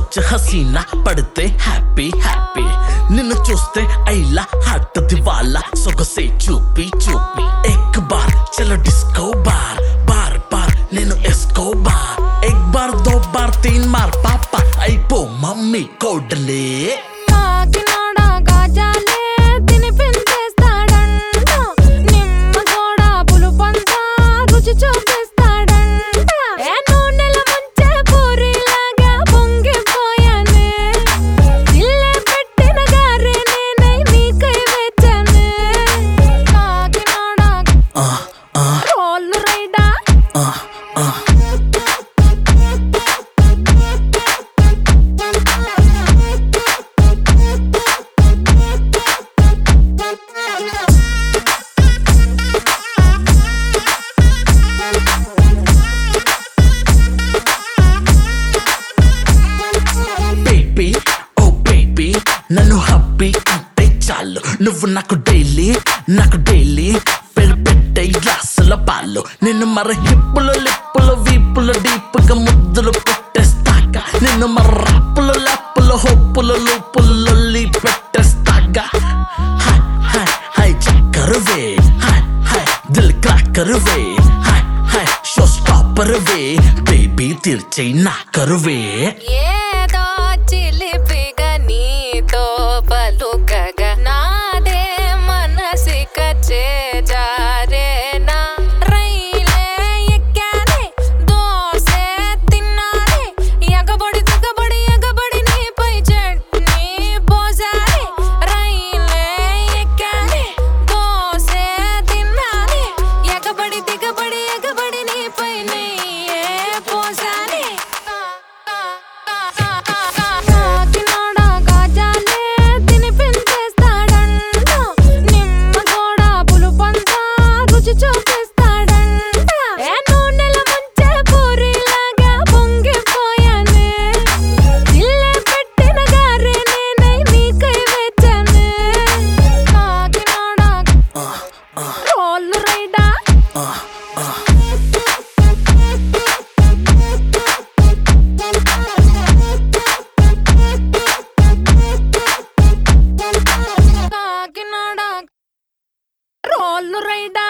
కొంచెం హసీనా పడితే happy happy నిన్ను చూస్తే ఐలా హార్ట్ దివాలా సొగసే చూపి చూపి ఎక్ బార్ చలో డిస్కో బార్ బార్ బార్ నేను ఎస్కో బార్ ఎక్ బార్ దో బార్ తీన్ మార్ పాప అయిపో మమ్మీ కోడలే కాకినాడ గాజాలే తినిపించేస్తాడంట నిమ్మ కూడా పులుపంతా రుచి చూపిస్తాడంట ఏ నూనెల ముంచే పూరిలాగా పొంగిపోయానే ఇల్లే పెట్టిన గారే నేనై నీకై వెచ్చనే కాకినాడ ఆ, ఆ, రోళ్ళు రైడా ఆ, ఆ. బేబీ ఓ బేబీ నన్ను హ్యాపీ అంటే చాలు నువ్వు నాకు డైలీ నాకు డైలీ పెరు పెట్టే గ్లాసుల పాలు నిన్ను మర హిప్పులు లిప్పులు వీపులు డీపుగా ముద్దులు పెట్టేస్తాక నిన్ను మర రాపులు లప్పులు హొప్పులు లూపులు లొల్లి పెట్టేస్తాక హాయ్ హాయ్ హాయ్ చక్కరువే హాయ్ హాయ్ దిల్ క్రాకరువే హాయ్ హాయ్ షో స్టాపరువే బేబీ తీర్చే నా కరువే ఏదో చిలిపిగా నీతో పలుకగా నాదే మనసిక చేజారేనా రైలే ఎక్కానే దోసే తిన్నానే ఎగబడి దిగబడి ఎగబడి నీపై చట్నీ పోసానే రైలే ఎక్కానే దోసే తిన్నానే ఎగబడి దిగబడి ఎగబడి నీపై నెయ్యే పోసానే కాకినాడ గాజాలే తినిపించేస్తాడంట నిమ్మ కూడా పులుపంతా రుచి చూపిస్తాడంట ఏ నూనెల ముంచే పూరిలాగా పొంగిపోయానే ఇల్లే పెట్టిన గారే నేనై నీకై వెచ్చనే కాకినాడ రోళ్ళు రైడా కాకినాడ రోళ్ళు రైడా